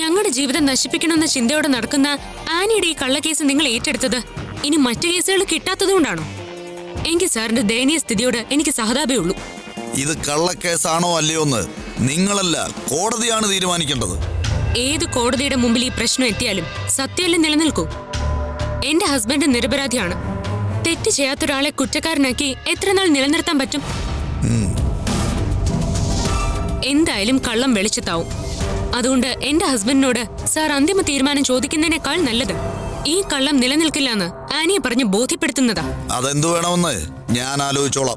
ഞങ്ങളുടെ ജീവിതം നശിപ്പിക്കണമെന്ന ചിന്തയോടെ നടക്കുന്ന ആനിയുടെ ഈ കള്ളക്കേസ് നിങ്ങൾ ഏറ്റെടുത്തത് ഇനി മറ്റു കേസുകൾ കിട്ടാത്തതുകൊണ്ടാണോ എങ്കിൽ സാറിന്റെ ദയനീയ സ്ഥിതിയോട് എനിക്ക് സഹതാപേ ഉള്ളൂ ഇത് കള്ളക്കേസാണോ അല്ലയോ എന്ന് നിങ്ങളല്ല കോടതിയാണ് തീരുമാനിക്കേണ്ടത് ഏത് കോടതിയുടെ മുമ്പിൽ ഈ പ്രശ്നം എത്തിയാലും സത്യമല്ലേ നിലനിൽക്കൂ എന്റെ ഹസ്ബൻഡ് നിരപരാധിയാണ് തെറ്റ് ചെയ്യാത്ത ഒരാളെ കുറ്റക്കാരനാക്കി എത്ര നാൾ നിലനിർത്താൻ പറ്റും എന്തായാലും കള്ളം വെളിച്ചത്താവും അതുകൊണ്ട് എന്റെ ഹസ്ബൻഡിനോട് സാർ അന്തിമ തീരുമാനം ചോദിക്കുന്നതിനേക്കാൾ നല്ലത് ഈ കള്ളം നിലനിൽക്കില്ലെന്ന് ആനിയെ പറഞ്ഞ് ബോധ്യപ്പെടുത്തുന്നതാ അതെന്തു വേണമെന്ന് ഞാൻ ആലോചിച്ചോളാം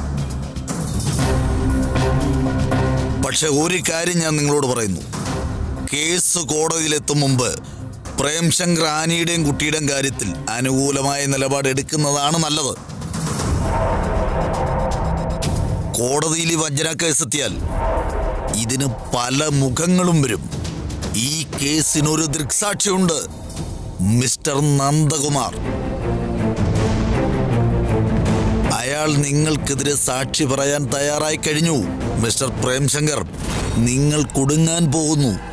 പക്ഷെ ഒരു കാര്യം ഞാൻ നിങ്ങളോട് പറയുന്നു കേസ് കോടതിയിലെത്തും മുമ്പ് പ്രേംശങ്കർ ആനിയുടെയും കുട്ടിയുടെയും കാര്യത്തിൽ അനുകൂലമായ നിലപാട് എടുക്കുന്നതാണ് നല്ലത് കോടതിയിൽ ഈ വഞ്ചന കേസ് എത്തിയാൽ ഇതിന് പല മുഖങ്ങളും വരും ഈ കേസിനൊരു ദൃക്സാക്ഷിയുണ്ട് മിസ്റ്റർ നന്ദകുമാർ അയാൾ നിങ്ങൾക്കെതിരെ സാക്ഷി പറയാൻ തയ്യാറായി കഴിഞ്ഞു മിസ്റ്റർ പ്രേംശങ്കർ നിങ്ങൾ കുടുങ്ങാൻ പോകുന്നു